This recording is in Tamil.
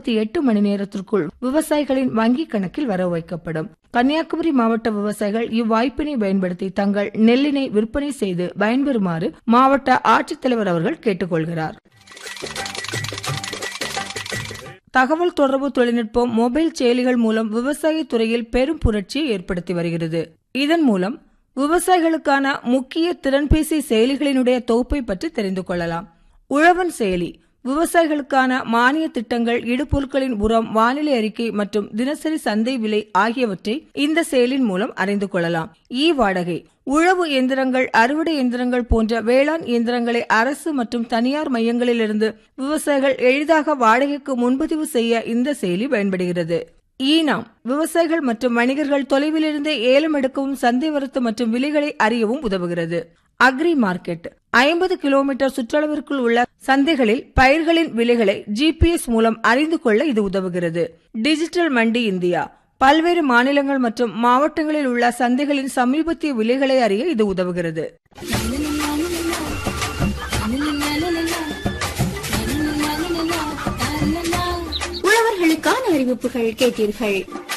நாற்பத்தி எட்டு மணி நேரத்திற்குள் விவசாயிகளின் வங்கி கணக்கில் வர வைக்கப்படும் கன்னியாகுமரி மாவட்ட விவசாயிகள் இவ்வாய்ப்பினை பயன்படுத்தி தங்கள் நெல்லினை விற்பனை செய்து பயன்பெறுமாறு மாவட்ட ஆட்சித்தலைவர் அவர்கள் கேட்டுக்கொள்கிறார் தகவல் தொடர்பு தொழில்நுட்பம் மொபைல் செயலிகள் மூலம் விவசாய துறையில் பெரும் புரட்சியை ஏற்படுத்தி வருகிறது இதன் மூலம் விவசாயிகளுக்கான முக்கிய திறன்பேசி செயலிகளினுடைய தொகுப்பை பற்றி தெரிந்து கொள்ளலாம் உழவன் செயலி விவசாயிகளுக்கான மானிய திட்டங்கள் இடுபொருட்களின் உரம் வானிலை அறிக்கை மற்றும் தினசரி சந்தை விலை ஆகியவற்றை இந்த செயலின் மூலம் அறிந்து கொள்ளலாம் இ வாடகை உழவு இயந்திரங்கள் அறுவடை இயந்திரங்கள் போன்ற வேளாண் இயந்திரங்களை அரசு மற்றும் தனியார் மையங்களிலிருந்து விவசாயிகள் எளிதாக வாடகைக்கு முன்பதிவு செய்ய இந்த செயலி பயன்படுகிறது ஈனாம் விவசாயிகள் மற்றும் வணிகர்கள் தொலைவிலிருந்தே ஏலம் எடுக்கவும் சந்தை வரத்து மற்றும் விலைகளை அறியவும் உதவுகிறது அக்ரி மார்க்கெட் ஐம்பது கிலோமீட்டர் சுற்றளவிற்குள் உள்ள சந்தைகளில் பயிர்களின் விலைகளை ஜிபிஎஸ் மூலம் அறிந்து கொள்ள இது உதவுகிறது டிஜிட்டல் மண்டி இந்தியா பல்வேறு மாநிலங்கள் மற்றும் மாவட்டங்களில் உள்ள சந்தைகளின் சமீபத்திய விலைகளை அறிய இது உதவுகிறது உழவர்களுக்கான அறிவிப்புகள் கேட்டீர்கள்